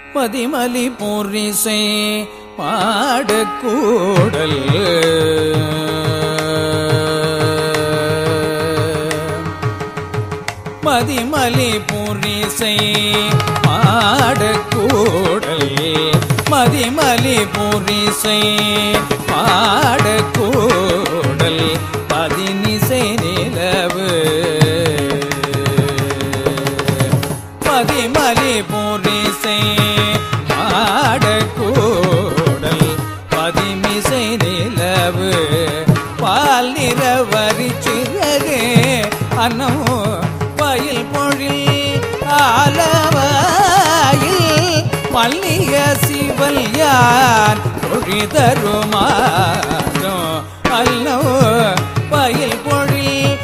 மதிமலி பொரிசை பாடக்கூடல் மதிமலி புரிசை பாடக்கூடல் மதிமலி புரிசை பாடக்கூடல் பதினிசை நிலவு மதிமலி புரிசை பாடக்கூடல் பதிமிசை நிலவு பால் நிறவரி சிறகே அன்னோ பயில் பொழில் ஆலவாயில் மல்லிய சிவல் யார் பொழி தருமாறோ அல்லோ பயில் பொழில்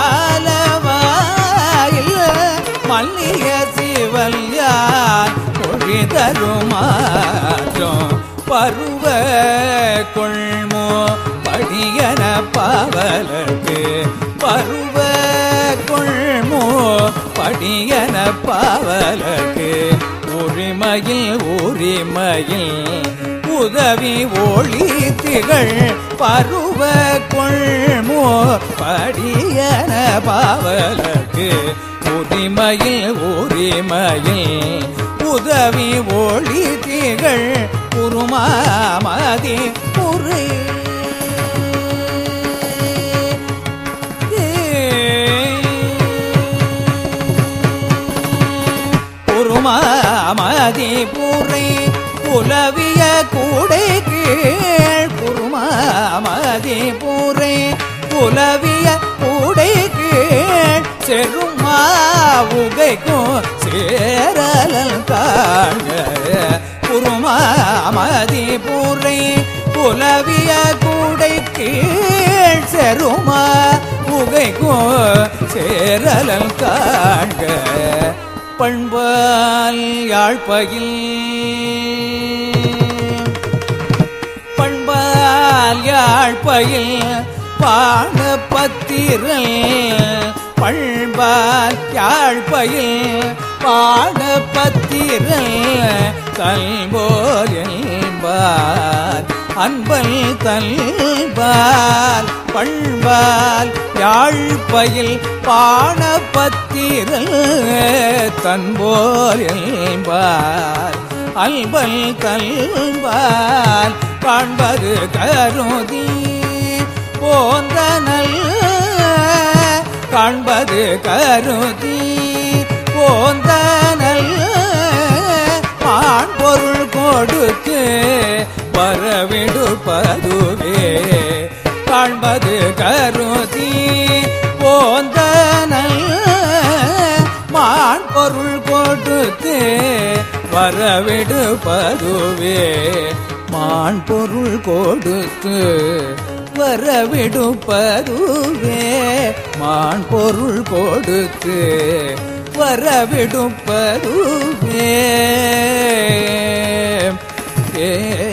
ஆலவாயில் மல்லிய சிவல் யார் பொழி தருமாறோ பருவ கொள்மோ படியன பாவலக்கு பருவ கொள்மோ படியன பாவலக்கு உரிமையில் உரிமையில் உதவி ஒளி திகழ் பருவ கொள்மோ படியன பாவலக்கு உரிமையில் உரிமையில் உதவி ஒளி திகழ் குருமாமதி புரி குருமாமதி புரை புலவிய கூடை கீழ் குருமாமதி புரை புலவிய கூடை கீழ் செருமா உகைக்கும் சேரலல் காண குருமாமதி புரை புலவிய கூடை கீழ் செருமா உகைக்கும் சேரலல் காண்க பண்பால் யாழ்ப்பகில் பண்பால் யாழ்ப்பயில் பாண பத்திரல் பண்பால் யாழ்ப்பயில் பாண பத்திரல் கல்போல் என்பார் அன்பல் தல்பால் பண்பால் யாழ்ப்பயில் பாணப்பத்திரல் தன்போல் என்பார் அல்பல் தல்பால் காண்பது கருதி போந்தனல் காண்பது கருதி போந்தனல் மான் பொருள் கொடுத்து வரவிடுப்பதுவே காண்பது கருதி போந்தனல் மான் பொருள் கொடுத்து வரவிடுப்பதுவே மான் பொருள் கொடுத்து வரவிடுப்பதுவே மான் பொருள் கொடுத்து வரவிடுப்பதுவே ஏ